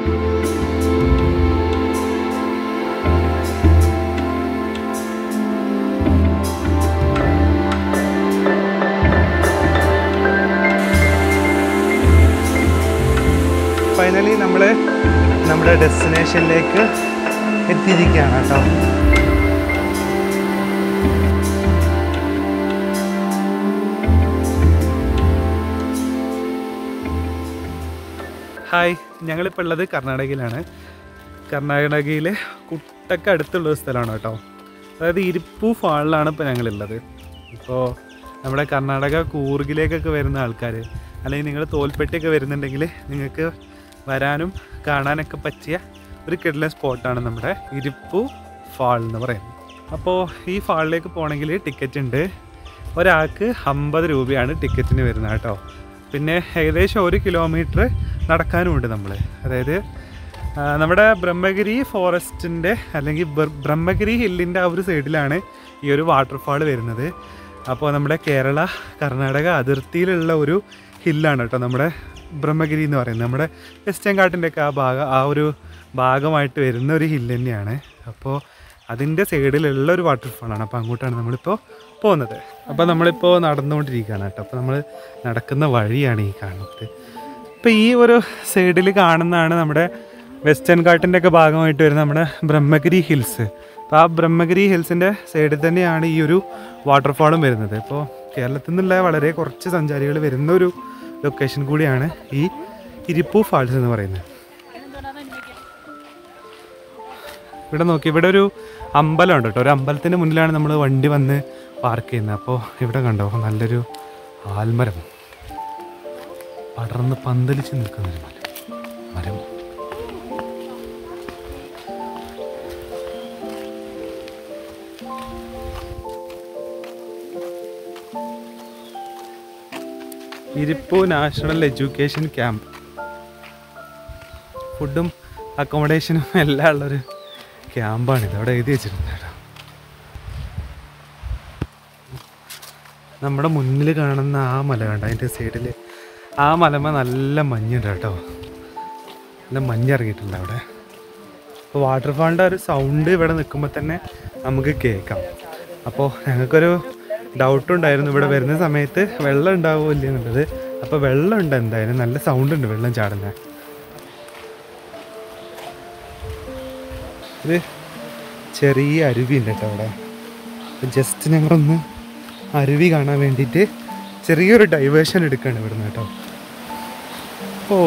Finally നമ്മൾ നമ്മുടെ ഡെസ്റ്റിനേഷനിലേക്ക് എത്തിയിരിക്കുകയാണ് കേട്ടോ ഹായ് ഞങ്ങളിപ്പോൾ ഉള്ളത് കർണാടകയിലാണ് കർണാടകയിലെ കുട്ടക്ക് അടുത്തുള്ള ഒരു സ്ഥലമാണ് കേട്ടോ അതായത് ഇരിപ്പു ഫാളിലാണ് ഇപ്പോൾ ഞങ്ങളുള്ളത് ഇപ്പോൾ നമ്മുടെ കർണാടക കൂർഗിലേക്കൊക്കെ വരുന്ന ആൾക്കാർ അല്ലെങ്കിൽ നിങ്ങൾ തോൽപ്പെട്ടിയൊക്കെ വരുന്നുണ്ടെങ്കിൽ നിങ്ങൾക്ക് വരാനും കാണാനൊക്കെ പറ്റിയ ഒരു കിഡ്ലൻ സ്പോട്ടാണ് നമ്മുടെ ഇരിപ്പു ഫാൾ എന്ന് പറയുന്നത് അപ്പോൾ ഈ ഫാളിലേക്ക് പോകണമെങ്കിൽ ടിക്കറ്റ് ഉണ്ട് ഒരാൾക്ക് അമ്പത് രൂപയാണ് ടിക്കറ്റിന് വരുന്നത് കേട്ടോ പിന്നെ ഏകദേശം ഒരു കിലോമീറ്റർ നടക്കാനുമുണ്ട് നമ്മൾ അതായത് ആ, നമ്മുടെ ബ്രഹ്മഗിരി ഫോറസ്റ്റിൻ്റെ അല്ലെങ്കിൽ ബ്ര- ബ്രഹ്മഗിരി ഹില്ലിൻ്റെ ആ ഒരു സൈഡിലാണ് ഈ ഒരു വാട്ടർഫാൾ വരുന്നത് അപ്പോൾ നമ്മുടെ കേരള കർണാടക അതിർത്തിയിലുള്ള ഒരു ഹില്ലാണ് കേട്ടോ നമ്മുടെ ബ്രഹ്മഗിരി എന്ന് പറയുന്നത് നമ്മുടെ വെസ്റ്റേൺ കാട്ടിൻ്റെ ഒക്കെ ആ ഭാഗം ആ ഒരു ഭാഗമായിട്ട് വരുന്ന ഒരു ഹില്ല് തന്നെയാണ് അപ്പോൾ അതിൻ്റെ സൈഡിലുള്ള ഒരു വാട്ടർഫാളാണ് അപ്പോൾ അങ്ങോട്ടാണ് നമ്മളിപ്പോൾ പോകുന്നത് അപ്പോൾ നമ്മളിപ്പോൾ നടന്നുകൊണ്ടിരിക്കുകയാണ് കേട്ടോ അപ്പോൾ നമ്മൾ നടക്കുന്ന വഴിയാണ് ഈ കാണുന്നത് ഇപ്പോൾ ഈ ഒരു സൈഡിൽ കാണുന്നതാണ് നമ്മുടെ വെസ്റ്റേൺ കാട്ടിൻ്റെ ഒക്കെ ഭാഗമായിട്ട് വരുന്ന നമ്മുടെ ബ്രഹ്മഗിരി ഹിൽസ് അപ്പോൾ ആ ബ്രഹ്മഗിരി ഹിൽസിൻ്റെ സൈഡിൽ തന്നെയാണ് ഈ ഒരു വാട്ടർഫാളും വരുന്നത് ഇപ്പോൾ കേരളത്തിൽ നിന്നുള്ള വളരെ കുറച്ച് സഞ്ചാരികൾ വരുന്ന ഒരു ലൊക്കേഷൻ കൂടിയാണ് ഈ ഇരിപ്പു ഫാൾസ് എന്ന് പറയുന്നത് ഇവിടെ നോക്കി ഇവിടെ ഒരു അമ്പലം ഉണ്ട് കേട്ടോ ഒരു അമ്പലത്തിൻ്റെ മുന്നിലാണ് നമ്മൾ വണ്ടി വന്ന് പാർക്ക് ചെയ്യുന്നത് അപ്പോൾ ഇവിടെ കണ്ടോ നല്ലൊരു ആൽമരം പടർന്ന് പന്തലിച്ച് നിൽക്കുന്നൊരു മരം മരം ഇരിപ്പു നാഷണൽ എഡ്യൂക്കേഷൻ ക്യാമ്പ് ഫുഡും അക്കോമഡേഷനും എല്ലാം ഉള്ളൊരു ക്യാമ്പാണിത് അവിടെ എഴുതി വെച്ചിട്ടുണ്ട് കേട്ടോ നമ്മുടെ മുന്നിൽ കാണുന്ന ആ മല കണ്ട അതിൻ്റെ സൈഡിൽ ആ മലമ നല്ല മഞ്ഞുണ്ട് കേട്ടോ നല്ല മഞ്ഞിറങ്ങിയിട്ടുണ്ട് അവിടെ അപ്പോൾ വാട്ടർഫാളിൻ്റെ ഒരു സൗണ്ട് ഇവിടെ നിൽക്കുമ്പോൾ തന്നെ നമുക്ക് കേൾക്കാം അപ്പോൾ ഞങ്ങൾക്കൊരു ഡൗട്ട് ഉണ്ടായിരുന്നു ഇവിടെ വരുന്ന സമയത്ത് വെള്ളം ഉണ്ടാവുമോ ഇല്ല എന്നുള്ളത് അപ്പോൾ വെള്ളം ഉണ്ട് എന്തായാലും നല്ല സൗണ്ട് ഉണ്ട് വെള്ളം ചാടുന്നത് ഇത് ചെറിയ അരുവി ഉണ്ട് കേട്ടോ അവിടെ ജസ്റ്റ് ഞങ്ങളൊന്ന് അരുവി കാണാൻ വേണ്ടിയിട്ട് ചെറിയൊരു ഡൈവേഷൻ എടുക്കുകയാണ് ഇവിടുന്ന് കേട്ടോ ഓ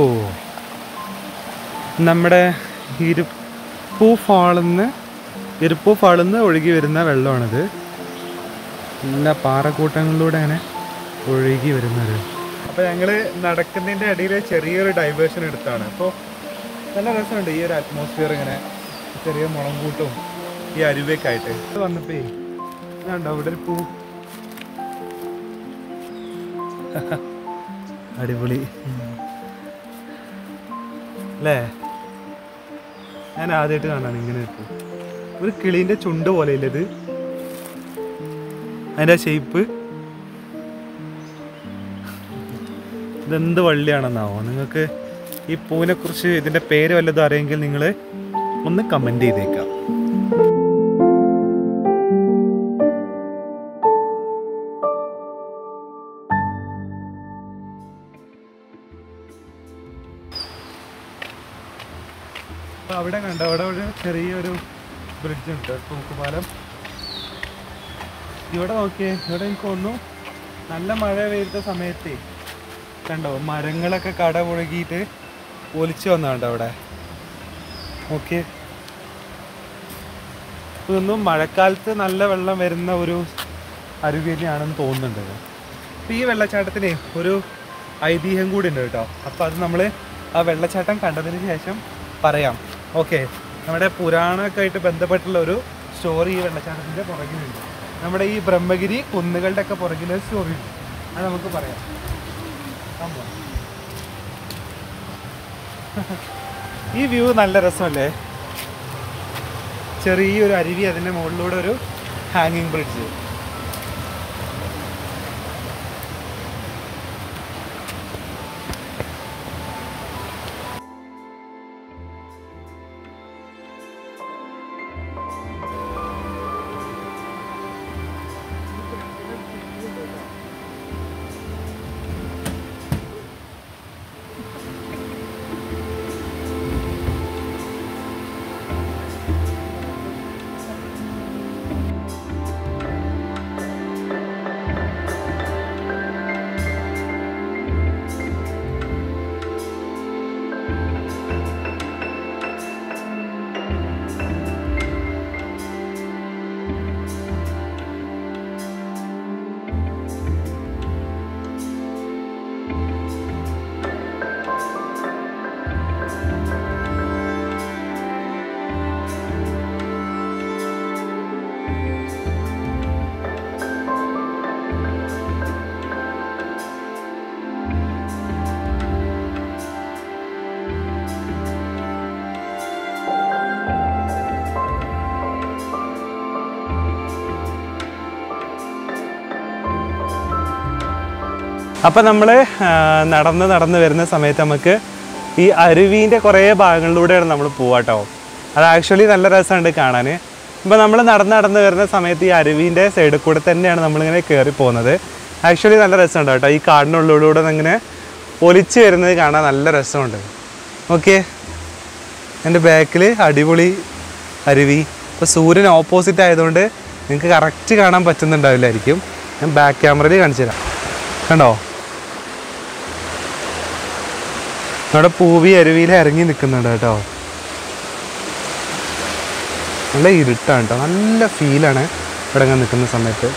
നമ്മുടെ ഇരുപ്പൂ ഫാളിന്ന് ഇരുപ്പൂ ഫാളിന്ന് ഒഴുകി വരുന്ന വെള്ളമാണിത് നല്ല പാറക്കൂട്ടങ്ങളിലൂടെ അങ്ങനെ ഒഴുകി വരുന്നത് അപ്പോൾ ഞങ്ങൾ നടക്കുന്നതിൻ്റെ ഇടയിൽ ചെറിയൊരു ഡൈവേഷൻ എടുത്താണ് അപ്പോൾ നല്ല രസമുണ്ട് ഈ ഒരു അറ്റ്മോസ്ഫിയർ ഇങ്ങനെ ചെറിയ മുളങ്കൂട്ടും ഈ അരുവയൊക്കെ ആയിട്ട് ഇത് വന്നപ്പോ ഇതുണ്ടോ ഇവിടെ ഒരു പൂ അടിപൊളി അല്ലേ ഞാൻ ആദ്യമായിട്ട് കാണാണ് ഇങ്ങനെ ഒരു പൂ ഒരു കിളീൻ്റെ ചുണ്ട് പോലെ ഇല്ലേ ഇത് അതിൻ്റെ ഷേപ്പ് ഇതെന്ത് വള്ളിയാണെന്നാവോ നിങ്ങൾക്ക് ഈ പൂവിനെ കുറിച്ച് ഇതിൻ്റെ പേര് വല്ലതും അറിയെങ്കിൽ നിങ്ങൾ ഒന്ന് കമൻറ്റ് ചെയ്തേക്കാം അപ്പൊ അവിടെ കണ്ടോ അവിടെ ഒരു ചെറിയൊരു ബ്രിഡ്ജ് ഉണ്ട് തൂക്കുപാലം ഇവിടെ നോക്കിയേ ഇവിടെ എനിക്ക് തോന്നുന്നു നല്ല മഴ പെയ്ത സമയത്ത് കണ്ടോ മരങ്ങളൊക്കെ കട പുഴകിയിട്ട് ഒലിച്ചു വന്നുണ്ട് അവിടെ ഓക്കെ ഇതൊന്നും മഴക്കാലത്ത് നല്ല വെള്ളം വരുന്ന ഒരു അരുവി തന്നെയാണെന്ന് തോന്നുന്നുണ്ട് അപ്പോൾ ഈ വെള്ളച്ചാട്ടത്തിന് ഒരു ഐതിഹ്യം കൂടി ഉണ്ട് കേട്ടോ അപ്പോൾ അത് നമ്മൾ ആ വെള്ളച്ചാട്ടം കണ്ടതിന് ശേഷം പറയാം ഓക്കെ നമ്മുടെ പുരാണമൊക്കെ ആയിട്ട് ബന്ധപ്പെട്ടുള്ള ഒരു സ്റ്റോറി ഈ വെള്ളച്ചാട്ടത്തിൻ്റെ പുറകിലുണ്ട് നമ്മുടെ ഈ ബ്രഹ്മഗിരി കുന്നുകളുടെ ഒക്കെ പുറകിലെ സ്റ്റോറി ഉണ്ട് അത് നമുക്ക് പറയാം സംഭവം. ഈ വ്യൂ നല്ല രസമല്ലേ ചെറിയൊരു അരുവി അതിൻ്റെ മുകളിലൂടെ ഒരു ഹാങ്ങിങ് ബ്രിഡ്ജ് അപ്പം നമ്മൾ നടന്ന് നടന്ന് വരുന്ന സമയത്ത് നമുക്ക് ഈ അരുവീൻ്റെ കുറേ ഭാഗങ്ങളിലൂടെയാണ് നമ്മൾ പോവാട്ടോ അത് ആക്ച്വലി നല്ല രസമുണ്ട് കാണാൻ ഇപ്പോൾ നമ്മൾ നടന്ന് നടന്ന് വരുന്ന സമയത്ത് ഈ അരുവീൻ്റെ സൈഡിൽ കൂടെ തന്നെയാണ് നമ്മളിങ്ങനെ കയറി പോകുന്നത് ആക്ച്വലി നല്ല രസമുണ്ട് കേട്ടോ ഈ കാടിനുള്ളിലൂടെ ഇങ്ങനെ ഒലിച്ച് വരുന്നത് കാണാൻ നല്ല രസമുണ്ട് ഓക്കെ എൻ്റെ ബാക്കിൽ അടിപൊളി അരുവി ഇപ്പോൾ സൂര്യൻ ഓപ്പോസിറ്റ് ആയതുകൊണ്ട് നിങ്ങൾക്ക് കറക്റ്റ് കാണാൻ പറ്റുന്നുണ്ടാവില്ലായിരിക്കും ഞാൻ ബാക്ക് ക്യാമറയിൽ കാണിച്ചു തരാം കണ്ടോ നമ്മുടെ പൂവി അരുവിയിൽ ഇറങ്ങി നിൽക്കുന്നുണ്ട് കേട്ടോ നല്ല ഇരുട്ടാണ് കേട്ടോ നല്ല ഫീലാണ് ഇവിടെ ഇങ്ങനെ നിൽക്കുന്ന സമയത്ത്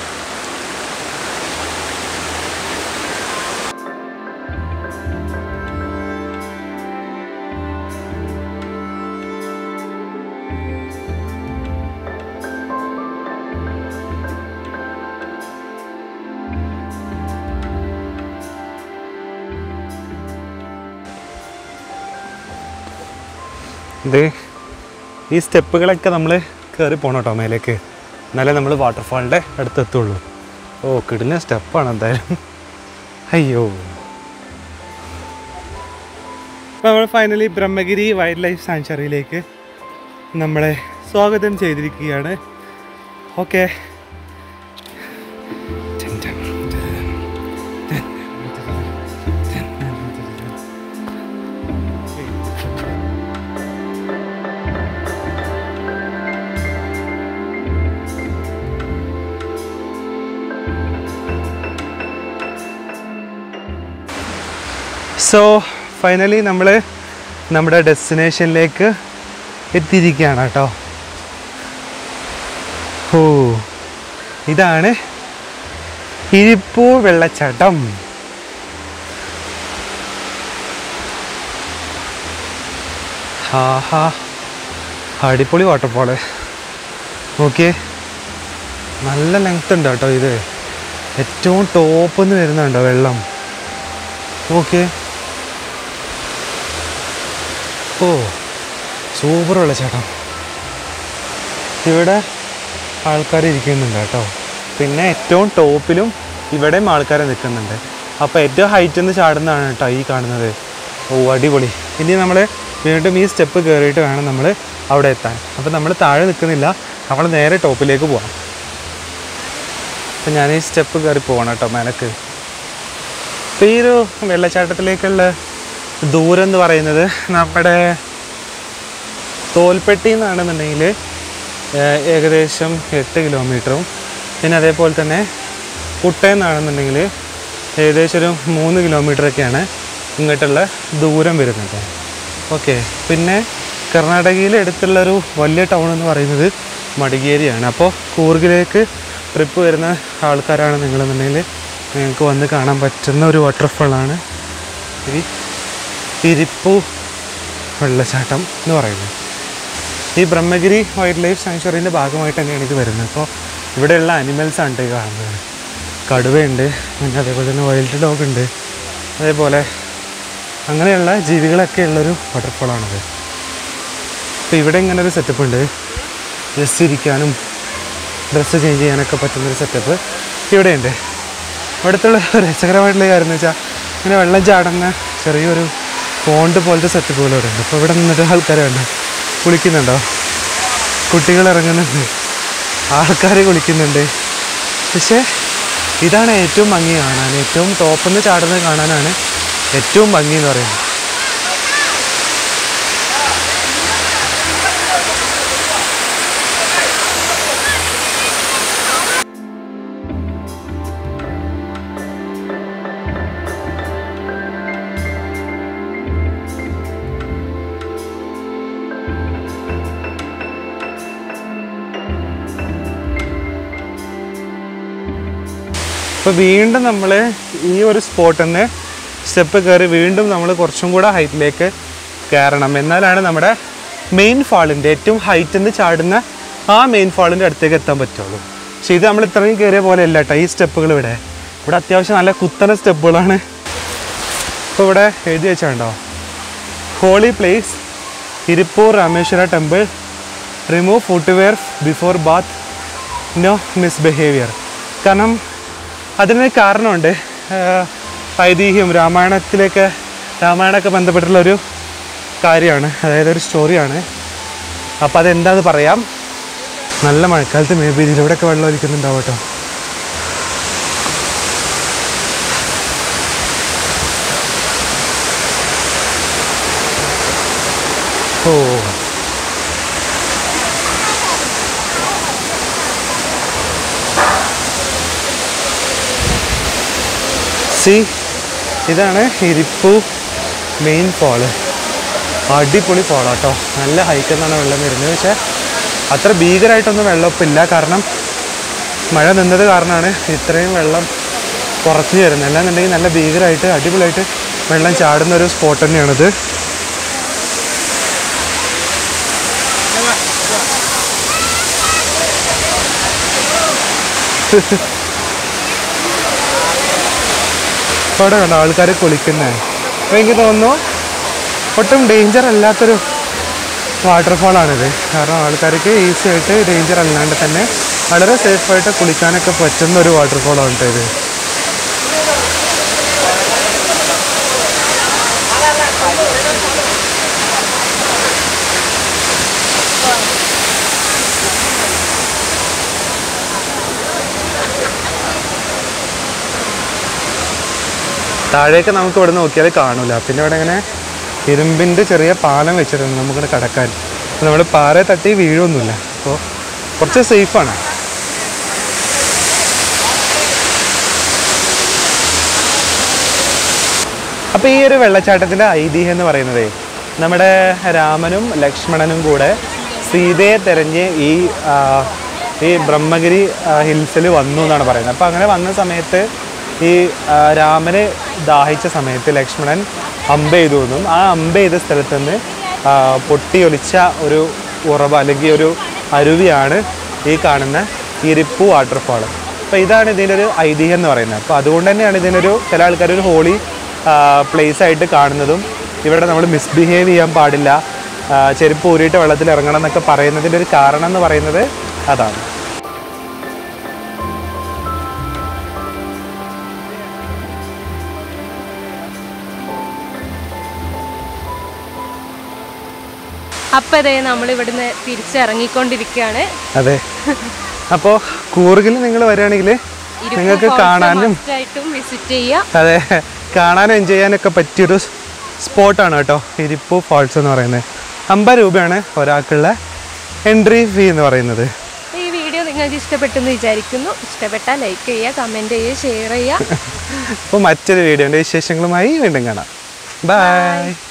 ഇത് ഈ സ്റ്റെപ്പുകളൊക്കെ നമ്മൾ കയറി പോകണം കേട്ടോ മേലേക്ക് എന്നാലേ നമ്മൾ വാട്ടർഫാളിൻ്റെ അടുത്തെത്തുള്ളൂ ഓ കിടുന്ന സ്റ്റെപ്പാണ് എന്തായാലും അയ്യോ നമ്മൾ ഫൈനലി ബ്രഹ്മഗിരി വൈൽഡ് ലൈഫ് സാങ്ച്വറിയിലേക്ക് നമ്മളെ സ്വാഗതം ചെയ്തിരിക്കുകയാണ് ഓക്കെ സോ ഫൈനലി നമ്മൾ നമ്മുടെ ഡെസ്റ്റിനേഷനിലേക്ക് എത്തിയിരിക്കുകയാണ് കേട്ടോ ഓ ഇതാണ് ഇരിപ്പൂ വെള്ളച്ചാട്ടം ഹാ അടിപൊളി വാട്ടർഫോള് ഓക്കെ നല്ല ലെങ്ത് ഉണ്ട് കേട്ടോ ഇത് ഏറ്റവും ടോപ്പിൽ നിന്ന് വരുന്നുണ്ടോ വെള്ളം ഓക്കെ ഓ സൂപ്പർ വെള്ളച്ചാട്ടം ഇവിടെ ആൾക്കാർ ഇരിക്കുന്നുണ്ട് കേട്ടോ പിന്നെ ഏറ്റവും ടോപ്പിലും ഇവിടെയും ആൾക്കാർ നിൽക്കുന്നുണ്ട് അപ്പോൾ ഏറ്റവും ഹൈറ്റിൽ നിന്ന് ചാടുന്നതാണ് കേട്ടോ ഈ കാണുന്നത് ഓ അടിപൊളി ഇനി നമ്മൾ വീണ്ടും ഈ സ്റ്റെപ്പ് കയറിയിട്ട് വേണം നമ്മൾ അവിടെ എത്താൻ അപ്പോൾ നമ്മൾ താഴെ നിൽക്കുന്നില്ല നമ്മൾ നേരെ ടോപ്പിലേക്ക് പോകാം അപ്പം ഞാൻ ഈ സ്റ്റെപ്പ് കയറി പോകണം കേട്ടോ മേലക്ക് അപ്പോൾ ഈ ഒരു വെള്ളച്ചാട്ടത്തിലേക്കുള്ള ദൂരം എന്ന് പറയുന്നത് നമ്മുടെ തോൽപ്പെട്ടി എന്നാണെന്നുണ്ടെങ്കിൽ ഏകദേശം എട്ട് കിലോമീറ്ററും പിന്നെ അതേപോലെ തന്നെ കുട്ടയെന്നാണെന്നുണ്ടെങ്കിൽ ഏകദേശം ഒരു മൂന്ന് കിലോമീറ്ററൊക്കെയാണ് ഇങ്ങോട്ടുള്ള ദൂരം വരുന്നത് ഓക്കെ പിന്നെ കർണാടകയിൽ അടുത്തുള്ളൊരു വലിയ ടൗൺ എന്ന് പറയുന്നത് മടികേരിയാണ് അപ്പോൾ കൂർഗിലേക്ക് ട്രിപ്പ് വരുന്ന ആൾക്കാരാണ് നിങ്ങളെന്നുണ്ടെങ്കിൽ നിങ്ങൾക്ക് വന്ന് കാണാൻ പറ്റുന്ന ഒരു വാട്ടർഫാളാണ് ഈ ഇരിപ്പു വെള്ളച്ചാട്ടം എന്ന് പറയുന്നത് ഈ ബ്രഹ്മഗിരി വൈൽഡ് ലൈഫ് സാങ്ച്വറിൻ്റെ ഭാഗമായിട്ട് തന്നെയാണ് ഇത് വരുന്നത് അപ്പോൾ ഇവിടെയുള്ള അനിമൽസ് ആണ് ഈ കാണുന്നത് കടുവയുണ്ട് പിന്നെ അതേപോലെ തന്നെ വൈൽഡ് ഡോഗ് ഉണ്ട് അതേപോലെ അങ്ങനെയുള്ള ജീവികളൊക്കെ ഉള്ളൊരു വാട്ടർഫോളാണത് അപ്പോൾ ഇവിടെ ഇങ്ങനെ ഒരു സെറ്റപ്പ് ഉണ്ട് ജസ്റ്റ് ഇരിക്കാനും ഡ്രസ്സ് ചേഞ്ച് ചെയ്യാനൊക്കെ പറ്റുന്നൊരു സെറ്റപ്പ് ഇവിടെയുണ്ട് ഇവിടുത്തുള്ള രസകരമായിട്ടുള്ള കാര്യം എന്ന് വെച്ചാൽ ഇങ്ങനെ വെള്ളം ചാടുന്ന ചെറിയൊരു പോണ്ട് പോലത്തെ സെറ്റപ്പുകൾ ഇവിടെ ഉണ്ട് അപ്പോൾ ഇവിടെ നിന്നിട്ട് ആൾക്കാരുണ്ട് കുളിക്കുന്നുണ്ടോ കുട്ടികൾ ഇറങ്ങുന്നുണ്ട് ആൾക്കാർ കുളിക്കുന്നുണ്ട് പക്ഷേ ഇതാണ് ഏറ്റവും ഭംഗി കാണാൻ ഏറ്റവും ടോപ്പിൽ നിന്ന് ചാടുന്നത് കാണാനാണ് ഏറ്റവും ഭംഗി എന്ന് പറയുന്നത് അപ്പോൾ വീണ്ടും നമ്മൾ ഈ ഒരു സ്പോട്ടിൽ നിന്ന് സ്റ്റെപ്പ് കയറി വീണ്ടും നമ്മൾ കുറച്ചും കൂടെ ഹൈറ്റിലേക്ക് കയറണം എന്നാലാണ് നമ്മുടെ മെയിൻ ഫാളിൻ്റെ ഏറ്റവും ഹൈറ്റിൽ നിന്ന് ചാടുന്ന ആ മെയിൻ ഫാളിൻ്റെ അടുത്തേക്ക് എത്താൻ പറ്റുള്ളൂ പക്ഷേ ഇത് നമ്മൾ ഇത്രയും കയറിയ പോലെ അല്ല കേട്ടോ ഈ സ്റ്റെപ്പുകൾ ഇവിടെ ഇവിടെ അത്യാവശ്യം നല്ല കുത്തന സ്റ്റെപ്പുകളാണ് ഇപ്പോൾ ഇവിടെ എഴുതി വെച്ചാണ്ടോ holy place Irippur Rameshwara temple remove footwear before bath no misbehaviour കാരണം അതിനൊരു കാരണമുണ്ട് ആഹ് ഐതിഹ്യം രാമായണത്തിലേക്ക് രാമായണമൊക്കെ ബന്ധപ്പെട്ടുള്ള ഒരു കാര്യമാണ് അതായത് ഒരു സ്റ്റോറിയാണ് അപ്പോൾ അതെന്താന്ന് പറയാം നല്ല മഴക്കാലത്ത് മേ ബി ഇതിലൂടെയൊക്കെ വെള്ളം ഒലിക്കുന്നുണ്ടാവും കേട്ടോ ഓ സി ഇതാണ് ഇരിപ്പു മെയിൻ ഫോള് അടിപൊളി ഫോളാട്ടോ നല്ല ഹൈറ്റിൽ നിന്നാണ് വെള്ളം വരുന്നത് പക്ഷേ അത്ര ഭീകരമായിട്ടൊന്നും വെള്ളമൊപ്പില്ല കാരണം മഴ നിന്നത് കാരണമാണ് ഇത്രയും വെള്ളം കുറച്ച് വരുന്നത് അല്ലാന്നുണ്ടെങ്കിൽ നല്ല ഭീകരമായിട്ട് അടിപൊളിയായിട്ട് വെള്ളം ചാടുന്ന ഒരു സ്പോട്ട് തന്നെയാണിത് ഇപ്പോൾ അവിടെ കണ്ടോ ആൾക്കാർ കുളിക്കുന്നത് അപ്പോൾ എനിക്ക് തോന്നുന്നു ഒട്ടും ഡേഞ്ചർ അല്ലാത്തൊരു വാട്ടർഫോളാണിത് കാരണം ആൾക്കാർക്ക് ഈസി ആയിട്ട് ഡേഞ്ചർ അല്ലാണ്ട് തന്നെ വളരെ സേഫായിട്ട് കുളിക്കാനൊക്കെ പറ്റുന്ന ഒരു വാട്ടർഫോളാണ് കേട്ടോ ഇത് താഴേക്ക് നമുക്ക് ഇവിടെ നോക്കിയാൽ കാണൂല പിന്നെ ഇവിടെ ഇങ്ങനെ ഇരുമ്പിൻ്റെ ചെറിയ പാലം വെച്ചിട്ടുണ്ട് നമുക്കിവിടെ കടക്കാൻ നമ്മൾ പാറ തട്ടി വീഴൊന്നുമില്ല അപ്പോൾ കുറച്ച് സേഫാണ് അപ്പോൾ ഈ ഒരു വെള്ളച്ചാട്ടത്തിൻ്റെ ഐതിഹ്യം എന്ന് പറയുന്നത് നമ്മുടെ രാമനും ലക്ഷ്മണനും കൂടെ സീതയെ തെരഞ്ഞ് ഈ ആ, ഈ ബ്രഹ്മഗിരി ഹിൽസിൽ വന്നു എന്നാണ് പറയുന്നത് അപ്പോൾ അങ്ങനെ വന്ന സമയത്ത് ഈ ആ, രാമന് ദാഹിച്ച സമയത്ത് ലക്ഷ്മണൻ അമ്പ ചെയ്തു എന്നും ആ അമ്പ ചെയ്ത സ്ഥലത്ത് നിന്ന് ആ, പൊട്ടിയൊലിച്ച ഒരു ഉറവ അല്ലെങ്കിൽ ഒരു അരുവിയാണ് ഈ കാണുന്ന ഇരിപ്പു വാട്ടർഫാൾ അപ്പോൾ ഇതാണ് ഇതിൻ്റെ ഒരു ഐതിഹ്യം എന്ന് പറയുന്നത് അപ്പോൾ അതുകൊണ്ട് തന്നെയാണ് ഇതിനൊരു ചില ആൾക്കാർ ഒരു ഹോളി പ്ലേസ് ആയിട്ട് കാണുന്നതും ഇവിടെ നമ്മൾ മിസ്ബിഹേവ് ചെയ്യാൻ പാടില്ല ആ, ചെരുപ്പ് ഊരിയിട്ട് വെള്ളത്തിൽ ഇറങ്ങണം എന്നൊക്കെ പറയുന്നതിൻ്റെ ഒരു കാരണം എന്ന് പറയുന്നത് അതാണ് അപ്പൊ ഇതേ നമ്മൾ ഇവിടുന്ന് തിരിച്ചിറങ്ങിക്കൊണ്ടിരിക്കുകയാണ് അതെ അപ്പോൾ കൂർഗിൽ നിങ്ങൾ വരികയാണെങ്കിൽ നിങ്ങൾക്ക് കാണാനും ആയിട്ടും വിസിറ്റ് ചെയ്യാം അതെ കാണാനും എൻജോയ് ചെയ്യാനൊക്കെ പറ്റിയൊരു സ്പോട്ടാണ് കേട്ടോ ഇരിപ്പു ഫാൾസ് എന്ന് പറയുന്നത് അമ്പത് രൂപയാണ് ഒരാൾക്കുള്ള എൻട്രി ഫീ എന്ന് പറയുന്നത് ഈ വീഡിയോ നിങ്ങൾക്ക് ഇഷ്ടപ്പെട്ടെന്ന് വിചാരിക്കുന്നു ഇഷ്ടപ്പെട്ടാൽ ലൈക്ക് ചെയ്യുക കമൻറ്റ് ചെയ്യുക ഷെയർ ചെയ്യുക അപ്പോൾ മറ്റൊരു വീഡിയോൻ്റെ വിശേഷങ്ങളുമായി വീണ്ടും കാണാം ബൈ